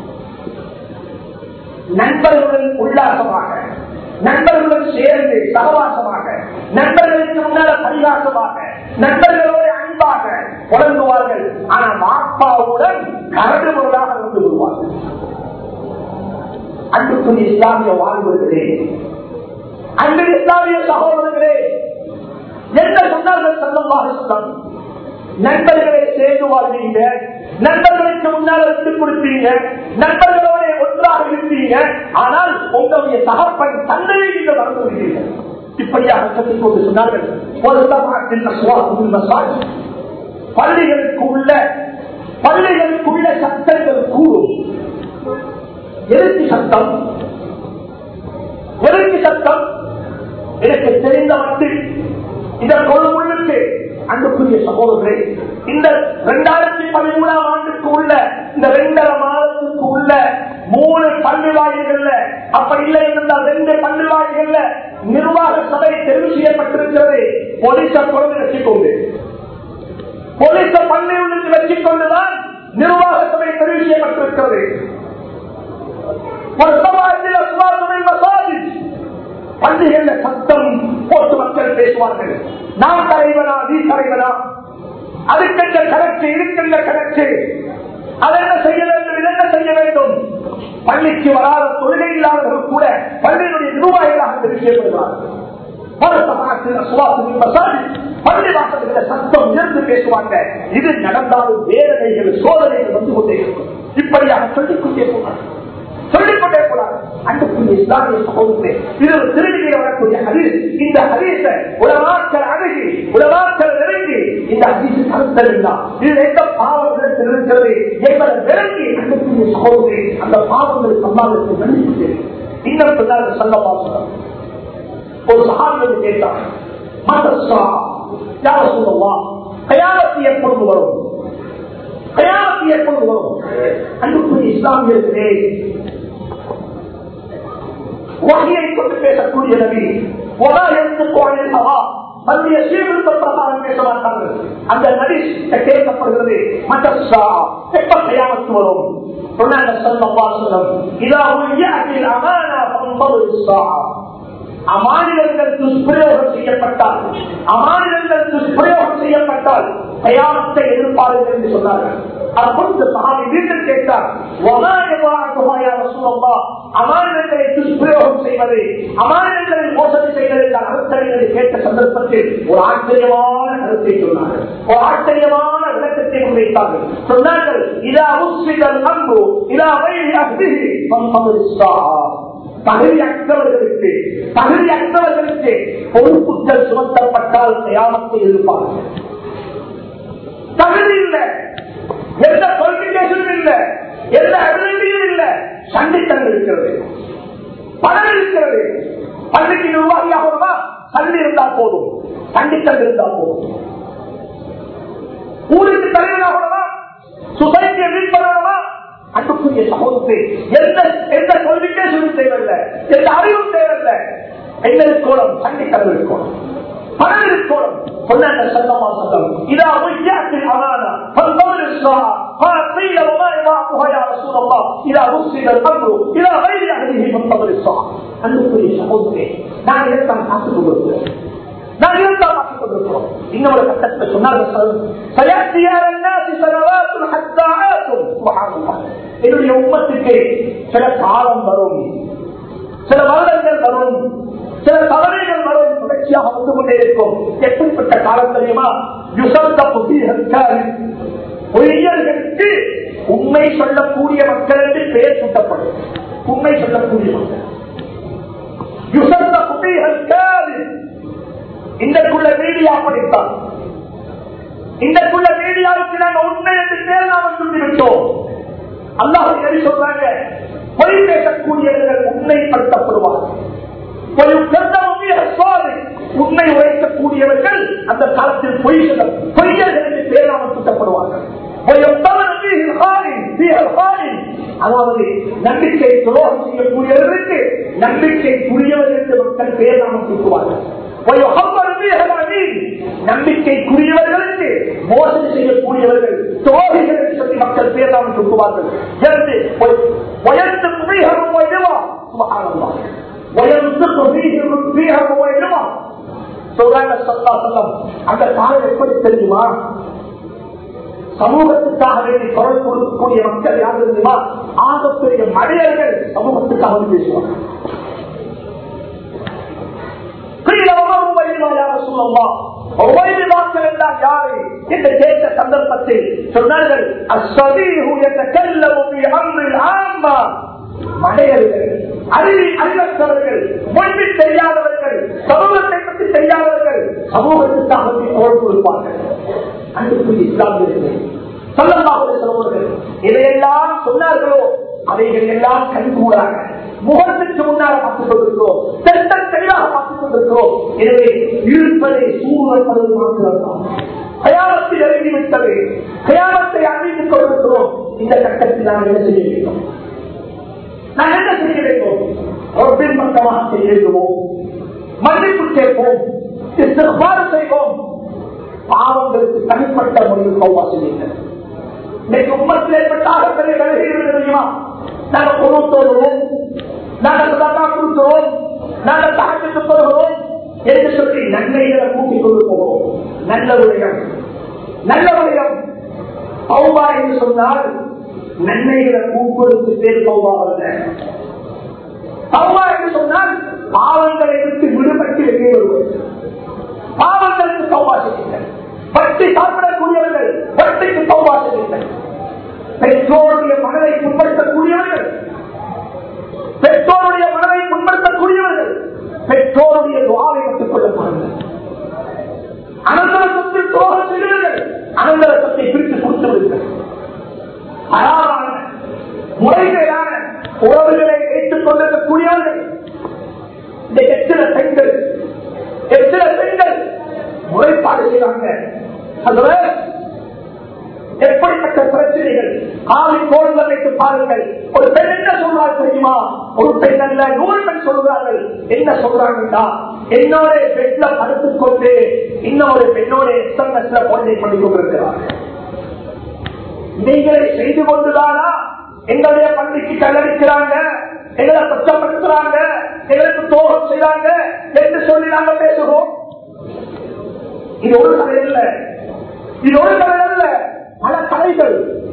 நண்பர்களுடன் உல்லாசமாக நண்பர்களுடன் சேர்ந்து சகவாசமாக நண்பர்களுக்கு முன்னால பரிகாசமாக நண்பர்களோடு அன்பாக புலங்குவார்கள் ஆனால் மாப்பாவுடன் கரடு முறையாக இருந்து விடுவார்கள் அன்புக்குரிய இஸ்லாமிய வாழ்வுகளே அன்பு இஸ்லாமிய சகோதரர்களே என்ன சொன்னார்கள் சல்லல்லாஹு அலைஹி வஸல்லம் நண்பர்களை சேர்ந்து வாழ்வீங்க நண்பர்களுக்கு முன்னால் விட்டுக் கொடுப்பீங்க நண்பர்களோட ஒன்றாக இருப்பீங்க ஆனால் உங்களுடைய தகப்பன் தந்தையை நீங்கள் மறந்து விடுவீர்கள் இப்படியாக சொல்லிக் கொண்டு சொன்னார்கள் ஒரு சமாஜத்தின் அஸ்வாசுல் மசாஜ். பள்ளிகளுக்கு உள்ள பள்ளிகளுக்குள்ள சத்தங்கள் கூறும் எதிர்த்து சத்தம் எதிர்த்து சத்தம் எனக்கு தெரிந்த மட்டும் இதற்கு ஒரு முன்னுக்கு அன்புக்குரிய சகோதரே இந்த இரண்டாயிரத்தி பதிமூணாம் ஆண்டுக்கு உள்ள இந்த ரெண்டரை மாதத்துக்கு உள்ள மூணு பள்ளி வாயில்கள்ல அப்படி இல்லை என்றால் ரெண்டு பள்ளி வாயில்கள்ல நிர்வாக சபை தெரிவு செய்யப்பட்டிருக்கிறது போலீச குழந்தை வச்சுக்கொண்டு போலீச பள்ளி உள்ளிட்டு வச்சுக்கொண்டுதான் நிர்வாக சபை தெரிவு செய்யப்பட்டிருக்கிறது ஒரு சமாஜத்தில் அஸ்மாசுமை மசாஜித் பள்ளிகள்ல சத்தம் போட்டு மக்கள் பேசுவார்கள் நான் தலைவனா நீ தலைவனா அதுக்கென்ற கணக்கு இதுக்கென்ற கணக்கு அதை என்ன செய்ய வேண்டும் இது என்ன செய்ய வேண்டும் பள்ளிக்கு வராத தொழுகை இல்லாதவர்கள் கூட பள்ளியினுடைய நிர்வாகிகளாக தெரிவிக்கப்படுகிறார்கள் பள்ளி வாசல்கள சத்தம் உயர்ந்து பேசுவாங்க இது நடந்தாலும் வேதனைகள் சோதனைகள் வந்து கொண்டே இருக்கும் இப்படியாக சொல்லிக் கொண்டே போனாங்க சொல்லிக்கொண்டே போனாங்க அன்புக்குரிய இஸ்லாமிய சகோதரே இது ஒரு திருவிழியில் வரக்கூடிய ஹதீஸ் இந்த ஹதீஸ உலமாக்கள் அணுகி உலமாக்கள் நெருங்கி இந்த ஹதீஸ் கருத்தல் இது எந்த பாவங்கள் இருக்கிறது என்பதை நெருங்கி அன்புக்குரிய சகோதரே அந்த பாவங்கள் சம்பாதத்தை நன்றி இன்னும் சொன்னார்கள் சொல்ல பாசனம் ஒரு சகாபிகள் கேட்டார் மதர்சா யார சொல்லலாம் கயாமத்து எப்பொழுது வரும் கயாமத்து எப்பொழுது வரும் அன்புக்குரிய இஸ்லாமியர்களே வகையை கொண்டு பேசக்கூடிய நபி ஒரா என்று கோழில் அவா தன்னுடைய சீர்திருத்த பிரகாரம் பேச மாட்டார்கள் அந்த நடி கேட்கப்படுகிறது மதர்சா எப்ப கயாமத்து வரும் சொன்னாங்க சொல்லப்பா சொல்லம் இதா உய்யாக்கில் அமானா பம்பது அமானிதங்கள் துஷ்பிரயோகம் செய்யப்பட்டால் அமானிதங்கள் துஷ்பிரயோகம் செய்யப்பட்டால் தயாரத்தை எதிர்பாருங்கள் என்று சொன்னார்கள் அப்பொழுது சாமி வீட்டில் கேட்டார் அமானிதங்களை துஷ்பிரயோகம் செய்வது அமானிதங்களை மோசடி செய்வதற்கான அர்த்தங்களை கேட்ட சந்தர்ப்பத்தில் ஒரு ஆச்சரியமான கருத்தை சொன்னார்கள் ஒரு ஆச்சரியமான விளக்கத்தை முன்வைத்தார்கள் சொன்னார்கள் இதா உஸ்விதல் அன்பு இதா வயது அக்தி தகுதியற்றவர்களுக்கு தகுதியற்றவர்களுக்கு பொறுப்புகள் சுமத்தப்பட்டால் தயாமத்தை எதிர்ப்பார்கள் தகுதி இல்லை எந்த குவாலிபிகேஷனும் இல்லை எந்த அபிலிட்டியும் இல்லை சண்டித்தனம் இருக்கிறது பணம் இருக்கிறது பள்ளிக்கு நிர்வாகியாகணுமா சண்டை இருந்தால் போதும் சண்டித்தன் இருந்தால் போதும் ஊருக்கு தலைவராகணுமா சொசைட்டியை மீட் பண்ணணுமா அன்புக்குரிய சமூகத்தை எந்த எந்த குவாலிபிகேஷனும் தேவையில்லை எந்த அறிவும் தேவையில்லை எங்களுக்கு கோலம் சண்டித்தனம் இருக்கணும் பணம் இருக்கணும் சொன்னாங்க சல்லமா சத்தம் இதா உய்யாத்தில் அமானா فالقول الصاع قال قيل وما إضاعتها يا رسول الله إذا رسل الأمر إلى غير أهله من قبل الصاع அன்புக்குரிய சமூகத்தை நான் இதைத்தான் காத்துக் கொண்டிருக்கிறேன் நான் இருந்தால் பார்த்துக் கொண்டிருக்கிறோம் இன்னொரு கட்டத்தை சொன்னார்கள் என்னுடைய உம்மத்துக்கு சில காலம் வரும் சில வருடங்கள் வரும் சில தவறைகள் வரும் தொடர்ச்சியாக வந்து கொண்டே இருக்கும் எப்படிப்பட்ட காலம் தெரியுமா யுசந்த புத்திகள் பொய்யர்களுக்கு உண்மை சொல்லக்கூடிய மக்கள் என்று பெயர் சூட்டப்படும் உண்மை சொல்லக்கூடிய மக்கள் யுசந்த புத்திகள் இந்தக்குள்ள மீடியா படித்தான் இந்தக்குள்ள மீடியாவுக்கு நாங்க உண்மை என்று பேர் நாம சொல்லிவிட்டோம் அல்லாஹ் எது சொல்றாங்க பொய் பேசக்கூடியவர்கள் உண்மைப்படுத்தப்படுவார்கள் உண்மை உரைக்கக்கூடியவர்கள் அந்த காலத்தில் பொய் சொல்ல பொய்யர்களுக்கு பேராமல் சுட்டப்படுவார்கள் அதாவது நம்பிக்கை துரோகம் செய்யக்கூடியவர்களுக்கு நம்பிக்கை புரியவர்களுக்கு மக்கள் பேராமல் சுட்டுவார்கள் நம்பிக்கைக்குரியவர்களுக்கு மோசடி செய்யக்கூடியவர்கள் துரோகிகளுக்கு சொல்லி மக்கள் பேராமல் சுட்டுவார்கள் அந்த காலம் எப்படி தெரியுமா சமூகத்துக்காக வேண்டி குரல் கொடுக்கக்கூடிய மக்கள் யார் தெரியுமா ஆகப்பெரிய மடையர்கள் சமூகத்துக்காக பேசுவாங்க சந்தர்ப்பத்தில் சொன்னார்கள் மடையர்கள் அறிவி அறிவற்றவர்கள் மொழி தெரியாதவர்கள் சமூகத்தை பற்றி தெரியாதவர்கள் சமூகத்துக்காக குரல் கொடுப்பார்கள் அன்புக்குரிய இஸ்லாமியர்கள் சொல்லமாக சொல்வார்கள் இதையெல்லாம் சொன்னார்களோ அவைகள் எல்லாம் கண்கூடாக முகத்துக்கு முன்னால் பார்த்துக் கொண்டிருக்கிறோம் தெட்ட தெளிவாக பார்த்துக் கொண்டிருக்கிறோம் எனவே இருப்பதை சூழ்நிலை மாத்திரம்தான் கயாமத்தில் இறங்கிவிட்டது கயாமத்தை அறிவித்துக் கொண்டிருக்கிறோம் இந்த கட்டத்தில் நாம் என்ன செய்ய வேண்டும் நான் என்ன செய்ய வேண்டும் ரொப்பின் பக்கமாக எழுதுவோம் மன்னிப்பு கேட்போம் இஸ்திக்பார் செய்வோம் பாவங்களுக்கு தனிப்பட்ட முறையில் கௌவா செய்யுங்கள் இன்னைக்கு உம்மத்தில் ஏற்பட்ட ஆகப்பெரிய விலகி தெரியுமா நாங்க பொருள் தோடுவோம் நாங்க சதா கொடுக்கிறோம் நாங்கள் தாக்கத்து போகிறோம் என்று சொல்லி நன்மைகளை கூட்டிக் கொண்டு போகிறோம் நல்ல விடயம் நல்ல விடயம் பௌபா என்று சொன்னால் நன்மைகளை கூப்பிடுவது பேர் பௌபா அல்ல பௌபா என்று சொன்னால் பாவங்களை விட்டு விடுபட்டு வெளியே வருவது பாவங்களுக்கு பௌபா செய்யுங்கள் பட்டி சாப்பிடக்கூடியவர்கள் பட்டிக்கு பௌபா செய்யுங்கள் பெற்றோருடைய மனதை புண்படுத்தக்கூடியவர்கள் பெற்றோருடைய மனதை புண்படுத்தக்கூடியவர்கள் பெற்றோருடைய துவாவை மட்டும் கொள்ளப்படுங்கள் அனந்தர சொத்தை துரோகம் செய்கிறீர்கள் அனந்தர சொத்தை பிரித்து கொடுத்து விடுங்கள் அழகான முறைகளான உறவுகளை வைத்துக் கொண்டிருக்கக்கூடியவர்கள் இந்த எத்தனை பெண்கள் எத்தனை பெண்கள் முறைப்பாடு செய்வாங்க அதுல எப்படிப்பட்ட பிரச்சனைகள் காலை கோள்கள் வைத்து பாருங்கள் ஒரு பெண் என்ன சொல்றாரு தெரியுமா ஒரு பெண் அல்ல நூறு பெண் சொல்றார்கள் என்ன சொல்றாங்கன்னா என்னோட பெண்ல படுத்துக் கொண்டு இன்னொரு பெண்ணோட எஸ்எம்எஸ்ல குழந்தை பண்ணி கொண்டிருக்கிறார்கள் இதைகளை செய்து கொண்டுதானா எங்களுடைய பள்ளிக்கு கல்லடிக்கிறாங்க எங்களை குற்றப்படுத்துறாங்க எங்களுக்கு தோகம் செய்றாங்க என்று சொல்லி நாங்க பேசுவோம் இது ஒரு கதை அல்ல இது ஒரு கதை அல்ல பல கதைகள்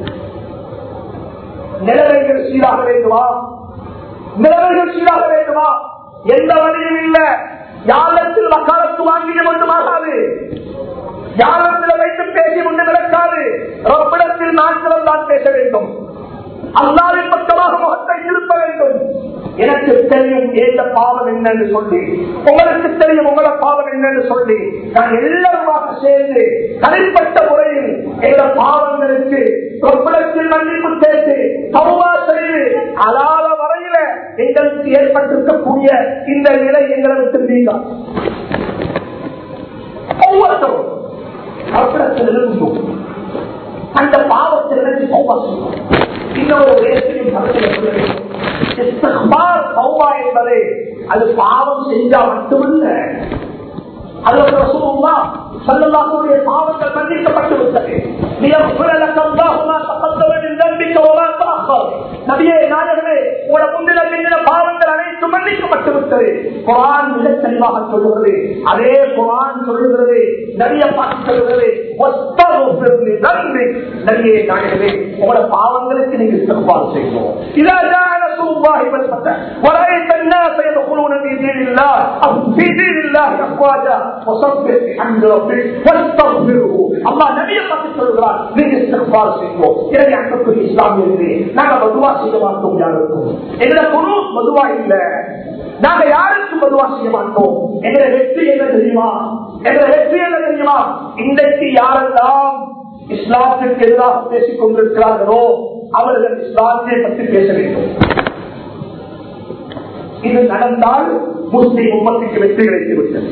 நிலவைகள் சீராக வேண்டுமா நிலவைகள் சீராக வேண்டுமா எந்த வழியும் இல்ல யாழத்தில் வக்காலத்து வாங்கிய மட்டுமாகாது யாரிடத்தில் வைத்து பேசி கொண்டு நடக்காது ரப்பிடத்தில் நாட்களும் தான் பேச வேண்டும் அல்லாவின் பக்கமாக முகத்தை திருப்ப வேண்டும் எனக்கு தெரியும் ஏந்த பாவம் என்னன்னு சொல்லி உங்களுக்கு தெரியும் உங்களோட பாவம் என்னன்னு சொல்லி நான் எல்லாருமாக சேர்ந்து தனிப்பட்ட முறையில் எங்களோட பாவங்களுக்கு ரப்பிடத்தில் மன்னிப்பு சேர்த்து சமூகா செய்து அலாத வரையில எங்களுக்கு ஏற்பட்டிருக்கக்கூடிய இந்த நிலை எங்களுக்கு நீங்க ஒவ்வொருத்தரும் கற்படத்திலிருந்தும் அந்த பாவத்திலிருந்து சௌபா செய்யும் இன்னொரு வேலையும் சௌபா என்பது அது பாவம் செஞ்சா மட்டுமல்ல அது ரசூலுல்லா ஸல்லல்லாஹுடைய பாவங்கள் மன்னிக்கப்பட்டு விட்டது லியக்ஃபிரலக அல்லாஹு மா தகத்தம மின் தன்பிக வ மா தஅக்கர் நபியே நாயகமே உங்களோட முந்தின பிந்தின பாவங்கள் அனைத்தும் மன்னிக்கப்பட்டு விட்டது குர்ஆன் மிக தெளிவாக சொல்லுகிறது அதே குர்ஆன் சொல்லுகிறது நபியை பார்த்து சொல்லுகிறது வஸ்தகுஃபிர் லி தன்பிக் நபியே நாயகமே உங்களோட பாவங்களுக்கு நீங்க இஸ்திக்பார் செய்யணும் இதா ஜாஅ ரசூலுல்லாஹி வல் ஃபத்ஹ் ورأيت الناس يدخلون في دين الله أو في دين الله أفواجا وصبر بحمد ربك واستغفره الله நபியை பார்த்து சொல்கிறார் நீங்க இஸ்திக்பார் செய்வோம் எனவே அன்புக்குரிய இஸ்லாமியர்களே நாங்க மதுவா செய்ய மாட்டோம் யாருக்கும் எங்களை குரு மதுவா இல்ல நாங்க யாருக்கும் மதுவா செய்ய மாட்டோம் எங்களை வெற்றி என்ன தெரியுமா எங்களை வெற்றி என்ன தெரியுமா இன்றைக்கு யாரெல்லாம் இஸ்லாத்திற்கு எதிராக பேசிக் கொண்டிருக்கிறார்களோ அவர்கள் இஸ்லாத்தை பற்றி பேச வேண்டும் இது நடந்தால் முஸ்லிம் உம்மத்துக்கு வெற்றி கிடைத்து விட்டது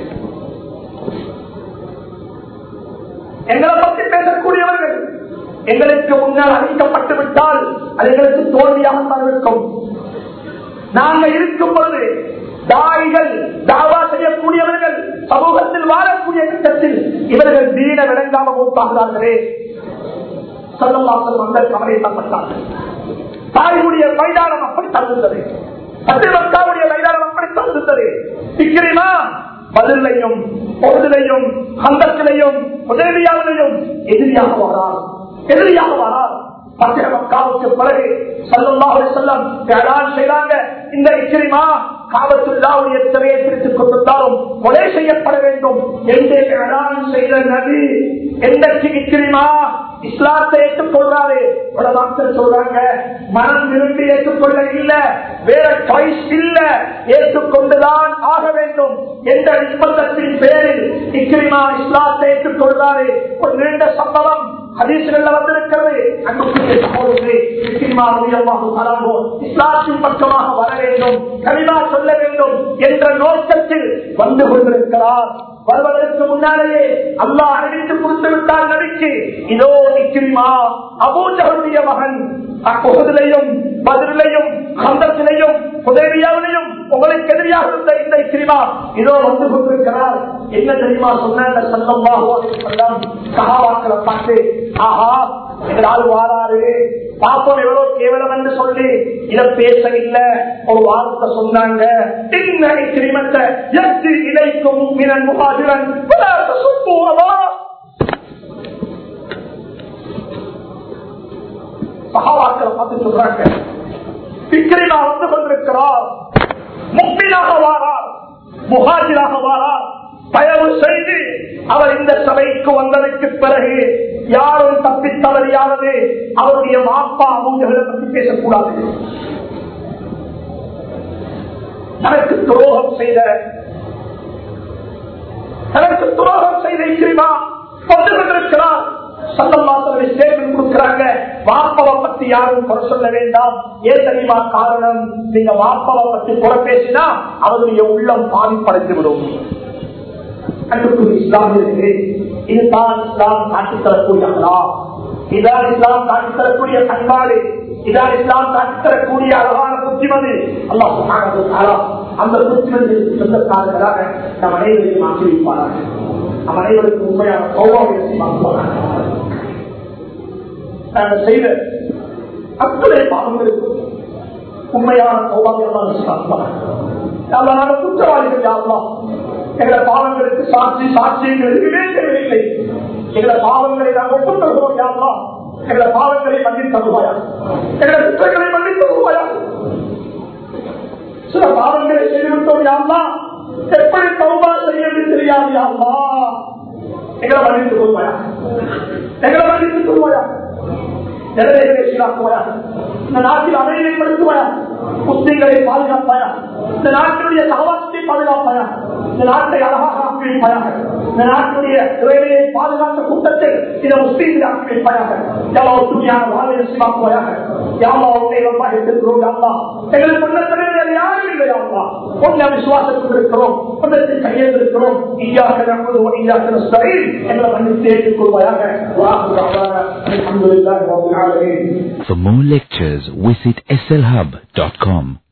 எங்களை பற்றி பேசக்கூடியவர்கள் எங்களுக்கு முன்னால் அழிக்கப்பட்டு விட்டால் அது எங்களுக்கு தோல்வியாக இருக்கும் நாங்க இருக்கும் பொழுது தாய்கள் தாவா செய்யக்கூடியவர்கள் சமூகத்தில் வாழக்கூடிய கட்டத்தில் இவர்கள் தீன விளங்காம மூத்தாகிறார்களே சொல்லலாசல் மக்கள் கவலைப்பட்டார்கள் தாயுடைய மைதானம் அப்படி தகுந்தது சத்தியமக்காவுடைய மைதானம் அப்படி தகுந்தது சிக்கிரிமா பதிலையும் பொருளிலையும் கந்தத்திலையும் உதவியாளரையும் எதிரியாக வரார் எதிரியாக வரார் மக்காவுக்கு பிறகு சல்லுல்லாஹு செல்லம் ஏழான் செய்தாங்க இந்த இக்கிரிமா காவத்துள்ளாவுடைய சிறையை பிடித்துக் கொண்டிருந்தாலும் கொலை செய்யப்பட வேண்டும் என்று ஏழான் செய்த நபி எந்த இக்கிரிமா இஸ்லாத்தை ஏற்றுக்கொள்றாரு பல மக்கள் சொல்றாங்க மனம் விரும்பி ஏற்றுக்கொள்ள இல்ல வேற சாய்ஸ் இல்ல ஏற்றுக்கொண்டுதான் ஆக வேண்டும் என்ற நிர்பந்தத்தின் பேரில் இக்கிரிமா இஸ்லாத்தை ஏற்றுக்கொள்றாரு ஒரு நீண்ட சம்பவம் ஹதீசுகள்ல வந்திருக்கிறது அன்புக்குரிய சகோதரர்களே இஸ்லிமா ரலியல்லாஹு தஆலா இஸ்லாத்தின் பக்கமாக வர வேண்டும் கலிமா சொல்ல வேண்டும் என்ற நோக்கத்தில் வந்து கொண்டிருக்கிறார் வருவதற்கு முன்னாலேயே அல்லாஹ் அறிவித்து கொடுத்து விட்டார் நபிக்கு இதோ நிக்கிரிமா அபூஜகருடைய மகன் அக்குகதிலையும் பதிலையும் கந்தத்திலையும் உதவியாவிலையும் உங்களுக்கு எதிரியாக இருந்த இந்த கிரிமா இதோ வந்து கொண்டிருக்கிறார் என்ன தெரியுமா சொன்ன சந்தமாக சகாவாக்களை பார்த்து ஆஹா எங்களால் வாராரு பாப்பம் எவ்வளவு கேவலம் என்று சொல்லி இத பேச இல்ல ஒரு வார்த்தை சொன்னாங்க இன்னை கிரிமத்தை எத்தி இலைக்கும் மினன் முகாதிரன் சகாவாக்களை பார்த்து சொல்றாங்க விக்ரிமா வந்து கொண்டிருக்கிறார் முக்மீனாக வாரார் முகாஜிராக வாரார் தயவு செய்து அவர் இந்த சபைக்கு வந்ததற்கு பிறகு யாரும் தப்பி தவறியானது அவருடைய மாப்பா அவங்களை பற்றி பேசக்கூடாது தனக்கு துரோகம் செய்த தனக்கு துரோகம் செய்த இக்கிரிமா கொண்டு கொண்டிருக்கிறார் சந்தமாத்தவரை ஸ்டேட்மெண்ட் கொடுக்கிறாங்க வாப்பவை பத்தி யாரும் குறை சொல்ல வேண்டாம் ஏன் தெரியுமா காரணம் நீங்க வாப்பவை பத்தி குறை பேசினா அவருடைய உள்ளம் பாதிப்படைந்து விடும் அன்புக்குரிய இஸ்லாமியர்களே இதுதான் இஸ்லாம் காட்டித் தரக்கூடிய அல்லா இதான் இஸ்லாம் காட்டித் தரக்கூடிய பண்பாடு இதான் இஸ்லாம் காட்டித் தரக்கூடிய அழகான புத்திமதி அல்லாஹ் சுப்ஹானஹு வ தஆலா அந்த புத்திமதி சொந்தக்காரர்களாக நம் அனைவரையும் ஆக்கி வைப்பாராக நம் அனைவருக்கும் உண்மையான சௌபாகியத்தை வாங்குவாராக நாங்கள் செய்த அத்தனை பாவங்களுக்கு உண்மையான சௌபாகியமாக நாங்கள் குற்றவாளிகள் யாரெல்லாம் எங்களை பாவங்களுக்கு சாட்சி சாட்சியங்கள் எதுவுமே தேவையில்லை எங்களை பாவங்களை நாங்கள் ஒப்புக்கொள்கிறோம் யாரெல்லாம் எங்களை பாவங்களை மன்னித்து தருவாயா எங்களை குற்றங்களை மன்னித்து தருவாயா சில பாவங்களை செய்துவிட்டோம் யாருமா எப்படி தௌபா செய்யறது தெரியாது யாருமா எங்களை மன்னித்து கொள்வாயா எங்களை மன்னித்து கொள்வாயா நிலைமைகளை சீராக்குவாயா இந்த நாட்டில் அமைதிப்படுத்துவாயா முஸ்லிம்களை பாதுகாப்பாயா இந்த நாட்டினுடைய சகவாசத்தை பாதுகாப்பாயா இந்த நாட்டை அழகாக ஆக்கி வைப்பாயாக இந்த நாட்டினுடைய இறைவையை பாதுகாத்த கூட்டத்தை இந்த முஸ்லீம்களை ஆக்கி வைப்பாயாக யாவா ஒற்றுமையான வாழ்வை சீராக்குவாயாக யாவா உன்னை ரொம்ப எடுக்கிறோம் யாவா எங்களுக்கு முன்ன தலைவர் யாரும் இல்லை யாவா உன்னை விசுவாசத்தில் இருக்கிறோம் உன்னத்தை கையெழுந்திருக்கிறோம் ஈயாக நமது ஈயாக சரி எங்களை மன்னித்து ஏற்றுக்கொள்வாயாக அலமதுல்லாஹி ரபில் ஆலமீன் For more lectures, visit slhub.com.